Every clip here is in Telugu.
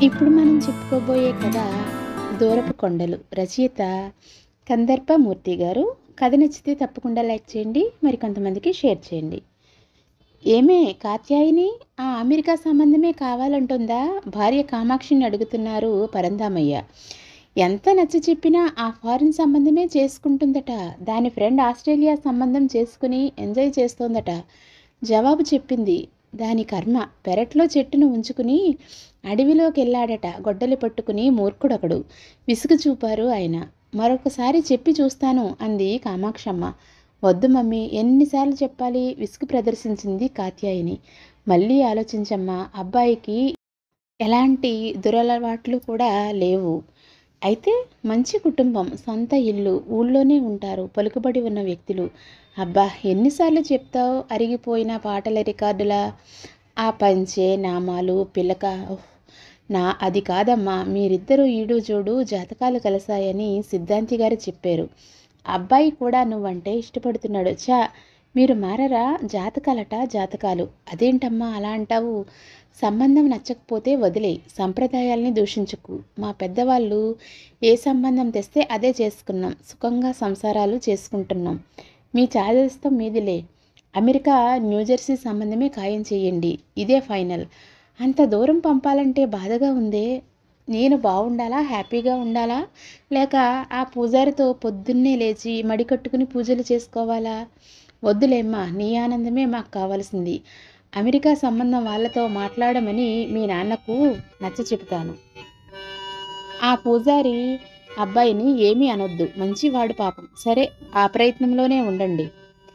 ఇప్పుడు మనం చెప్పుకోబోయే కథ దూరపు కొండలు రచయిత కందర్పమూర్తి గారు కథ నచ్చితే తప్పకుండా లైక్ చేయండి మరి కొంతమందికి షేర్ చేయండి ఏమే కాత్యాయిని ఆ అమెరికా సంబంధమే కావాలంటుందా భార్య కామాక్షిని అడుగుతున్నారు పరందామయ్య ఎంత నచ్చ చెప్పినా ఆ ఫారిన్ సంబంధమే చేసుకుంటుందట దాని ఫ్రెండ్ ఆస్ట్రేలియా సంబంధం చేసుకుని ఎంజాయ్ చేస్తోందట జవాబు చెప్పింది దాని కర్మ పెరట్లో చెట్టును ఉంచుకుని అడవిలోకి వెళ్ళాడట గొడ్డలి పట్టుకుని మూర్ఖుడొకడు విసుగు చూపారు ఆయన మరొకసారి చెప్పి చూస్తాను అంది కామాక్షమ్మ వద్దు మమ్మీ ఎన్నిసార్లు చెప్పాలి విసుగు ప్రదర్శించింది కాత్యాయిని మళ్ళీ ఆలోచించమ్మా అబ్బాయికి ఎలాంటి దురలవాట్లు కూడా లేవు అయితే మంచి కుటుంబం సొంత ఇల్లు ఊళ్ళోనే ఉంటారు పలుకుబడి ఉన్న వ్యక్తులు అబ్బా ఎన్నిసార్లు చెప్తావు అరిగిపోయిన పాటల రికార్డుల ఆ పంచే నామాలు పిలక ఉఫ్, నా అది కాదమ్మా మీరిద్దరూ ఈడు జోడు జాతకాలు కలిశాయని సిద్ధాంతి గారు చెప్పారు అబ్బాయి కూడా నువ్వంటే ఇష్టపడుతున్నాడు చా మీరు మారరా జాతకాలట జాతకాలు అదేంటమ్మా అలా అంటావు సంబంధం నచ్చకపోతే వదిలే సంప్రదాయాల్ని దూషించుకు మా పెద్దవాళ్ళు ఏ సంబంధం తెస్తే అదే చేసుకున్నాం సుఖంగా సంసారాలు చేసుకుంటున్నాం మీ చాదస్తం మీదిలే అమెరికా న్యూజెర్సీ సంబంధమే ఖాయం చేయండి ఇదే ఫైనల్ అంత దూరం పంపాలంటే బాధగా ఉందే నేను బాగుండాలా హ్యాపీగా ఉండాలా లేక ఆ పూజారితో పొద్దున్నే లేచి మడి కట్టుకుని పూజలు చేసుకోవాలా వద్దులేమ్మా నీ ఆనందమే మాకు కావాల్సింది అమెరికా సంబంధం వాళ్ళతో మాట్లాడమని మీ నాన్నకు నచ్చ చెబుతాను ఆ పూజారి అబ్బాయిని ఏమీ అనొద్దు మంచివాడు పాపం సరే ఆ ప్రయత్నంలోనే ఉండండి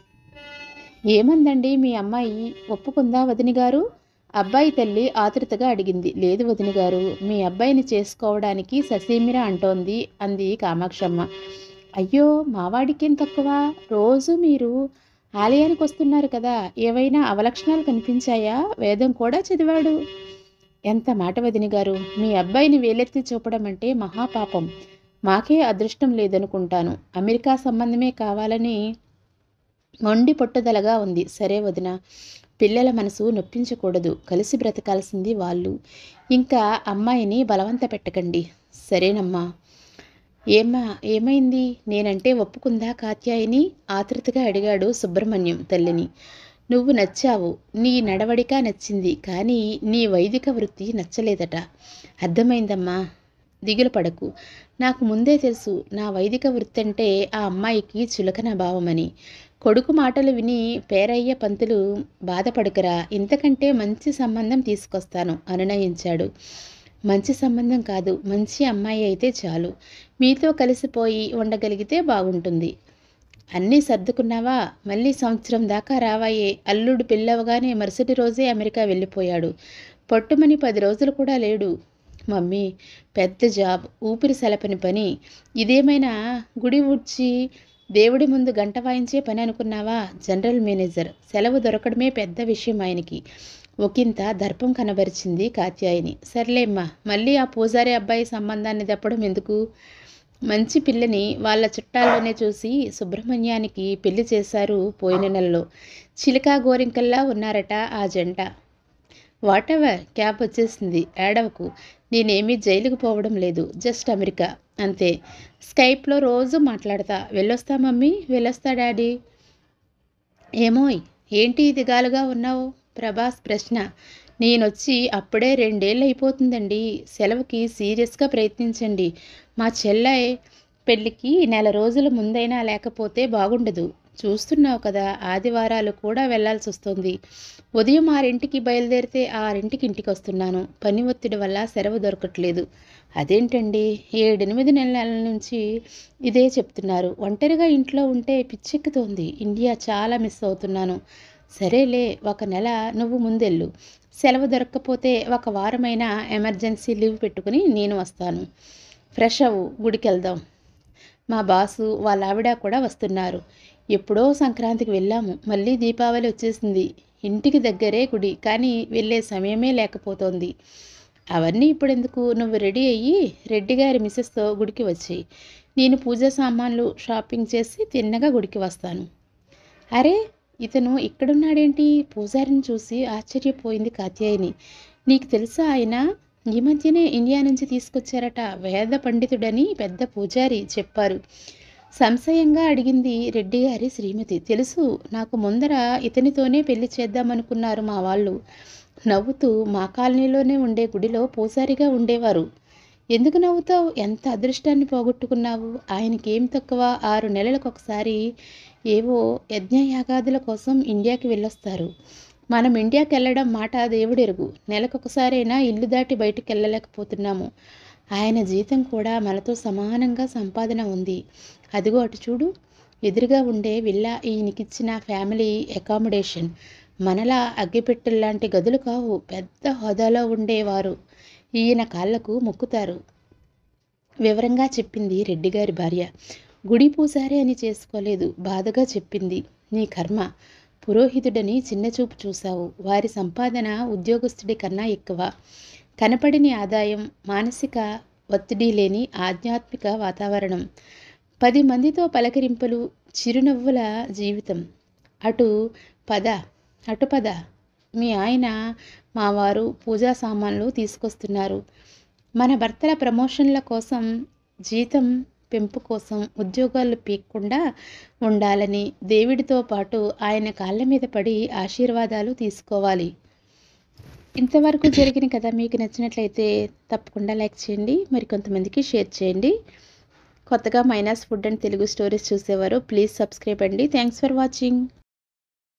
ఏమందండి మీ అమ్మాయి ఒప్పుకుందా వదిని గారు అబ్బాయి తల్లి ఆతృతగా అడిగింది లేదు వదిని గారు మీ అబ్బాయిని చేసుకోవడానికి ససీమిరా అంటోంది అంది కామాక్షమ్మ అయ్యో మావాడికేం తక్కువ రోజు మీరు ఆలయానికి వస్తున్నారు కదా ఏవైనా అవలక్షణాలు కనిపించాయా వేదం కూడా చదివాడు ఎంత మాట వదిని గారు మీ అబ్బాయిని వేలెత్తి చూపడం అంటే మహాపాపం మాకే అదృష్టం లేదనుకుంటాను అమెరికా సంబంధమే కావాలని మొండి పట్టుదలగా ఉంది సరే వదిన పిల్లల మనసు నొప్పించకూడదు కలిసి బ్రతకాల్సింది వాళ్ళు ఇంకా అమ్మాయిని బలవంత పెట్టకండి సరేనమ్మా ఏమ్మా ఏమైంది నేనంటే ఒప్పుకుందా కాత్యాయిని ఆతృతగా అడిగాడు సుబ్రహ్మణ్యం తల్లిని నువ్వు నచ్చావు నీ నడవడిక నచ్చింది కానీ నీ వైదిక వృత్తి నచ్చలేదట అర్థమైందమ్మా దిగులు పడకు నాకు ముందే తెలుసు నా వైదిక వృత్తి అంటే ఆ అమ్మాయికి చులకన భావమని కొడుకు మాటలు విని పేరయ్య పంతులు బాధపడకరా ఇంతకంటే మంచి సంబంధం తీసుకొస్తాను అనునయించాడు మంచి సంబంధం కాదు మంచి అమ్మాయి అయితే చాలు మీతో కలిసిపోయి ఉండగలిగితే బాగుంటుంది అన్నీ సర్దుకున్నావా మళ్ళీ సంవత్సరం దాకా రావాయే అల్లుడు పెళ్ళవగానే మరుసటి రోజే అమెరికా వెళ్ళిపోయాడు పట్టుమని పది రోజులు కూడా లేడు మమ్మీ పెద్ద జాబ్ ఊపిరి సలపని పని ఇదేమైనా గుడి ఊడ్చి దేవుడి ముందు గంట వాయించే పని అనుకున్నావా జనరల్ మేనేజర్ సెలవు దొరకడమే పెద్ద విషయం ఆయనకి ఒకంత దర్పం కనబరిచింది కాత్యాయిని సర్లేమ్మా మళ్ళీ ఆ పూజారి అబ్బాయి సంబంధాన్ని తప్పడం ఎందుకు మంచి పిల్లని వాళ్ళ చుట్టాల్లోనే చూసి సుబ్రహ్మణ్యానికి పెళ్లి చేశారు పోయిన నెలలో చిలికా గోరింకల్లా ఉన్నారట ఆ జంట వాట్ ఎవర్ క్యాబ్ వచ్చేసింది ఏడవకు నేనేమీ జైలుకు పోవడం లేదు జస్ట్ అమెరికా అంతే స్కైప్లో రోజు మాట్లాడతా వెళ్ళొస్తా మమ్మీ వెళ్ళొస్తా డాడీ ఏమోయ్ ఏంటి దిగాలుగా ఉన్నావు ప్రభాస్ ప్రశ్న నేనొచ్చి అప్పుడే రెండేళ్ళు అయిపోతుందండి సెలవుకి సీరియస్గా ప్రయత్నించండి మా చెల్లె పెళ్ళికి నెల రోజుల ముందైనా లేకపోతే బాగుండదు చూస్తున్నావు కదా ఆదివారాలు కూడా వెళ్ళాల్సి వస్తుంది ఉదయం ఆరింటికి బయలుదేరితే ఆరింటికి ఇంటికి వస్తున్నాను పని ఒత్తిడి వల్ల సెలవు దొరకట్లేదు అదేంటండి ఏడెనిమిది నెలల నుంచి ఇదే చెప్తున్నారు ఒంటరిగా ఇంట్లో ఉంటే పిచ్చెక్కుతోంది ఇండియా చాలా మిస్ అవుతున్నాను సరేలే ఒక నెల నువ్వు ముందెళ్ళు సెలవు దొరక్కపోతే ఒక వారమైనా ఎమర్జెన్సీ లీవ్ పెట్టుకుని నేను వస్తాను ఫ్రెష్ అవ్వు గుడికి వెళ్దాం మా బాసు వాళ్ళ ఆవిడ కూడా వస్తున్నారు ఎప్పుడో సంక్రాంతికి వెళ్ళాము మళ్ళీ దీపావళి వచ్చేసింది ఇంటికి దగ్గరే గుడి కానీ వెళ్ళే సమయమే లేకపోతోంది అవన్నీ ఇప్పుడెందుకు నువ్వు రెడీ అయ్యి రెడ్డి గారి మిసెస్తో గుడికి వచ్చేయి నేను పూజ సామాన్లు షాపింగ్ చేసి తిన్నగా గుడికి వస్తాను అరే ఇతను ఇక్కడున్నాడేంటి పూజారిని చూసి ఆశ్చర్యపోయింది కాత్యాయిని నీకు తెలుసా ఆయన ఈ మధ్యనే ఇండియా నుంచి తీసుకొచ్చారట వేద పండితుడని పెద్ద పూజారి చెప్పారు సంశయంగా అడిగింది రెడ్డి గారి శ్రీమతి తెలుసు నాకు ముందర ఇతనితోనే పెళ్లి చేద్దామనుకున్నారు మా వాళ్ళు నవ్వుతూ మా కాలనీలోనే ఉండే గుడిలో పూజారిగా ఉండేవారు ఎందుకు నవ్వుతావు ఎంత అదృష్టాన్ని పోగొట్టుకున్నావు ఆయనకి ఏం తక్కువ ఆరు నెలలకు ఒకసారి ఏవో యజ్ఞయాగాదుల కోసం ఇండియాకి వెళ్ళొస్తారు మనం ఇండియాకి వెళ్ళడం మాట దేవుడెరుగు నెలకొకసారైనా ఇల్లు దాటి బయటికి వెళ్ళలేకపోతున్నాము ఆయన జీతం కూడా మనతో సమానంగా సంపాదన ఉంది అదిగో అటు చూడు ఎదురుగా ఉండే విల్లా ఈయనకిచ్చిన ఫ్యామిలీ అకామిడేషన్ మనలా అగ్గిపెట్టెల్లాంటి గదులు కావు పెద్ద హోదాలో ఉండేవారు ఈయన కాళ్లకు మొక్కుతారు వివరంగా చెప్పింది రెడ్డిగారి భార్య గుడి పూసారే అని చేసుకోలేదు బాధగా చెప్పింది నీ కర్మ పురోహితుడని చిన్నచూపు చూశావు వారి సంపాదన ఉద్యోగస్తుడి కన్నా ఎక్కువ కనపడిని ఆదాయం మానసిక ఒత్తిడి లేని ఆధ్యాత్మిక వాతావరణం పది మందితో పలకరింపులు చిరునవ్వుల జీవితం అటు పద అటు పద మీ ఆయన మా వారు పూజా సామాన్లు తీసుకొస్తున్నారు మన భర్తల ప్రమోషన్ల కోసం జీతం పెంపు కోసం ఉద్యోగాలు పీక్కుండా ఉండాలని దేవుడితో పాటు ఆయన కాళ్ళ మీద పడి ఆశీర్వాదాలు తీసుకోవాలి ఇంతవరకు జరిగిన కథ మీకు నచ్చినట్లయితే తప్పకుండా లైక్ చేయండి మరి కొంతమందికి షేర్ చేయండి కొత్తగా మైనాస్ ఫుడ్ అండ్ తెలుగు స్టోరీస్ చూసేవారు ప్లీజ్ సబ్స్క్రైబ్ అండి థ్యాంక్స్ ఫర్ వాచింగ్